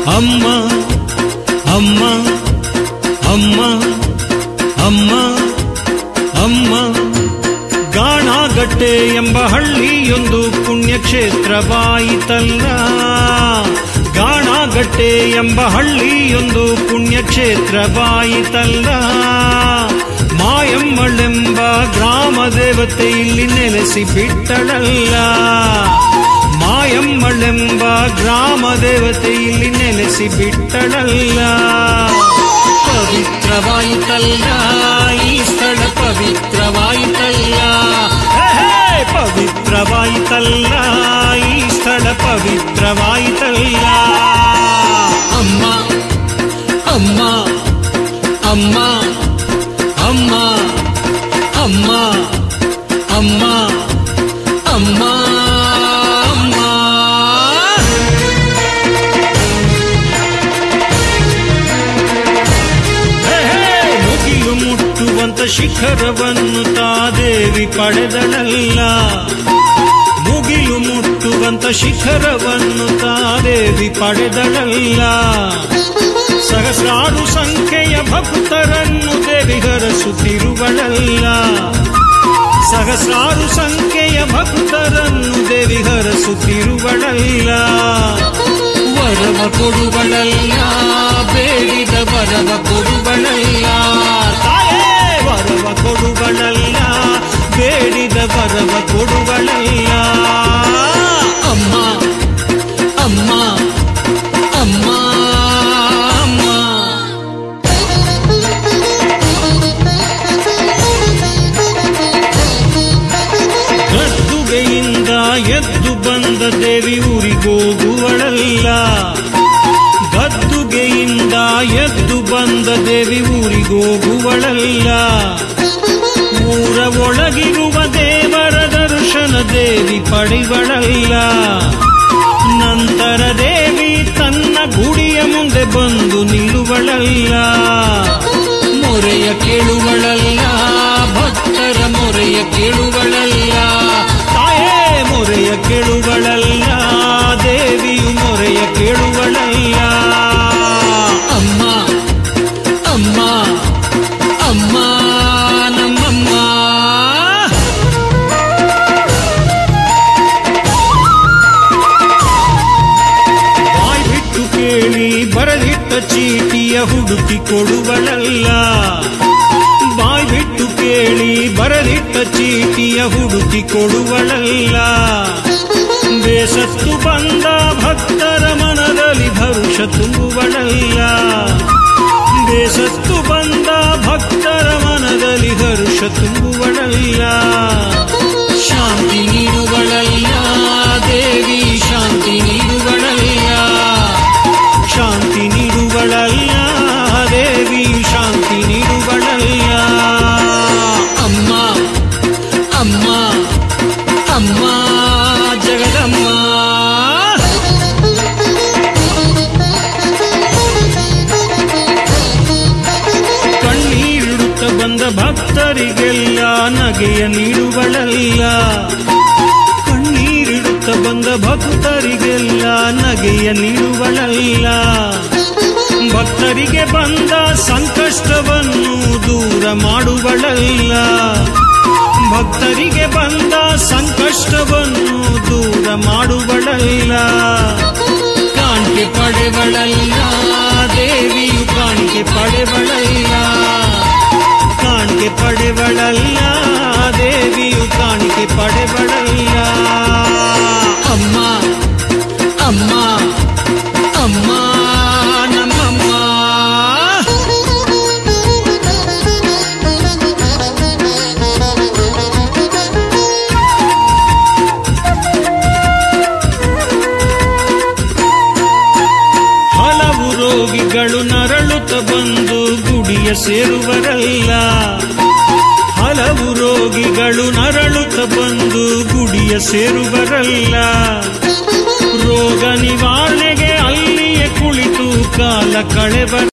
ಅಮ್ಮ ಅಮ್ಮ ಅಮ್ಮ ಅಮ್ಮ ಅಮ್ಮ ಗಾಣಗಟ್ಟೆ ಎಂಬ ಹಳ್ಳಿಯೊಂದು ಪುಣ್ಯಕ್ಷೇತ್ರವಾಯಿತಲ್ಲ ಗಾಣಗಟ್ಟೆ ಎಂಬ ಹಳ್ಳಿಯೊಂದು ಪುಣ್ಯಕ್ಷೇತ್ರವಾಯಿತಲ್ಲ ಮಾಯಮ್ಮಳೆಂಬ ಗ್ರಾಮ ದೇವತೆ ಇಲ್ಲಿ ನೆಲೆಸಿ ಬಿಟ್ಟಳಲ್ಲ ಮಾಯಮ್ಮಳೆಂಬ ಗ್ರಾಮ ದೇವತೆ ಇಲ್ಲಿ ನೆಲೆಸಿ ಬಿಟ್ಟಳಲ್ಲ ಪವಿತ್ರವಾಯಿತಲ್ಲ ಈ ಸ್ಥಳ ಪವಿತ್ರವಾಯಿತಲ್ಲ ಹೇ, ಹೇ, ಪವಿತ್ರವಾಯಿತಲ್ಲ ಈ ಸ್ಥಳ ಪವಿತ್ರವಾಯಿತಲ್ಲ ಅಮ್ಮ ಅಮ್ಮ ಅಮ್ಮ ಅಮ್ಮ ಅಮ್ಮ ಅಮ್ಮ ಅಮ್ಮ ಅಮ್ಮ ಹೇ, ಹೇ, ಮುಗಿಲು ಮುಟ್ಟುವಂತ ಶಿಖರವನ್ನು ತಾದೇವಿ ಪಡೆದಳಲ್ಲ ಮುಗಿಲು ಮುಟ್ಟುವಂತ ಶಿಖರವನ್ನು ತಾದೇವಿ ಪಡೆದಳಲ್ಲ ಸಹಸ್ರಾರು ಸಂಖ್ಯೆಯ ಭಕ್ತರನ್ನು ದೇವಿ ಹರಸುತ್ತಿರುವಳಲ್ಲ ಸಹಸ್ರಾರು ಸಂಖ್ಯೆಯ ಭಕ್ತರನ್ನು ದೇವಿ ಹರಸುತ್ತಿರುವಳಲ್ಲ ವರವ ಕೊಡುವಳಲ್ಲ ಬೇಡಿದ ವರವ ಕೊಡುವಳಲ್ಲ ತಾಯೇ ವರವ ಕೊಡುವಳಲ್ಲ ಬೇಡಿದ ವರವ ಕೊಡುವಳಲ್ಲ ಅಮ್ಮ ಅಮ್ಮ ಅಮ್ಮ ಅಮ್ಮ ಗದ್ದುಗೆಯಿಂದ ಎದ್ದು ಬಂದ ದೇವಿ ಊರಿಗೋಗುವಳಲ್ಲ ಗದ್ದುಗೆಯಿಂದ ಎದ್ದು ಬಂದ ದೇವಿ ಊರಿಗೋಗುವಳಲ್ಲ ಊರ ಒಳಗಿರುವ ದೇವರ ದರ್ಶನ ದೇವಿ ಪಡೆವಳಲ್ಲ ನಂತರ ದೇವಿ ತನ್ನ ಗುಡಿಯ ಮುಂದೆ ಬಂದು ನಿಲ್ಲುವಳಲ್ಲ ಮೊರೆಯ ಕೇಳುವಳಲ್ಲ ಭಕ್ತರ ಮೊರೆಯ ಕೇಳುವಳಲ್ಲ ತಾಯೇ ಮೊರೆಯ ಕೇಳುವಳಲ್ಲ ದೇವಿಯು ಮೊರೆಯ ಕೇಳುವಳಲ್ಲ ಅಮ್ಮ ಅಮ್ಮ ಅಮ್ಮ ನಮ್ಮಮ್ಮ ಬಾಯ್ ಬಿಟ್ಟು ಕೇಳಿ ಬರದಿಟ್ಟ ಚೀಟಿಯ ಹುಡುಕಿ ಕೊಡುವಳಲ್ಲ ಬಾಯ್ ಬಿಟ್ಟು ಕೇಳಿ ಬರದಿಟ್ಟ ಚೀಟಿಯ ಹುಡುಕಿ ಕೊಡುವಳಲ್ಲ ಬೇಸತ್ತು ಬಂದ ಭಕ್ತರ ಮನದಲ್ಲಿ ಭರುಷ ತುಂಬುವಳಲ್ಲ ಬೇಸತ್ತು ಬಂದ ಭಕ್ತರ ಮನದಲ್ಲಿ ಹರುಷ ತುಂಬುವಳಲ್ಲ ಶಾಂತಿ ನೀಡುವಳಲ್ಲ ದೇವಿ ಶಾಂತಿ ನೀಡುವಳಲ್ಲ ಶಾಂತಿ ನೀಡುವಳಲ್ಲ ದೇವಿ ಶಾಂತಿ ನೀಡುವಳಲ್ಲ ಅಮ್ಮ ಅಮ್ಮ ಅಮ್ಮ ಜಗದಮ್ಮ ಕಣ್ಣೀರಿಡುತ್ತ ಬಂದ ಭಕ್ತರಿಗೆಲ್ಲ ನಗೆಯ ನೀಡುವಳಲ್ಲ ಕಣ್ಣೀರಿಡುತ್ತ ಬಂದ ಭಕ್ತರಿಗೆಲ್ಲ ನಗೆಯ ನೀಡುವಳಲ್ಲ ಭಕ್ತರಿಗೆ ಬಂದ ಸಂಕಷ್ಟವನ್ನು ದೂರ ಮಾಡುವಳಲ್ಲ ಭಕ್ತರಿಗೆ ಬಂದ ಸಂಕಷ್ಟವನ್ನು ದೂರ ಮಾಡುವಳಲ್ಲ ಕಾಣಿಕೆ ಪಡೆವಳಲ್ಲ ದೇವಿಯು ಕಾಣಿಕೆ ಪಡೆವಳಲ್ಲ ಕಾಣಿಕೆ ಪಡೆವಳಲ್ಲ ದೇವಿಯು ಕಾಣಿಕೆ ಪಡೆವಳಲ್ಲ ಅಮ್ಮ ಅಮ್ಮ ಅಮ್ಮ ನಮ್ಮಮ್ಮ ಹಲವು ರೋಗಿಗಳು ನರಳುತ್ತ ಬಂದು ಗುಡಿಯ ಸೇರುವರಲ್ಲ ಹಲವು ರೋಗಿಗಳು ನರಳುತ್ತ ಬಂದು ಗುಡಿಯ ಸೇರುವರಲ್ಲ ರೋಗ ನಿವಾರಣೆಗೆ ಅಲ್ಲಿಯೇ ಕುಳಿತು ಕಾಲ ಕಳೆವ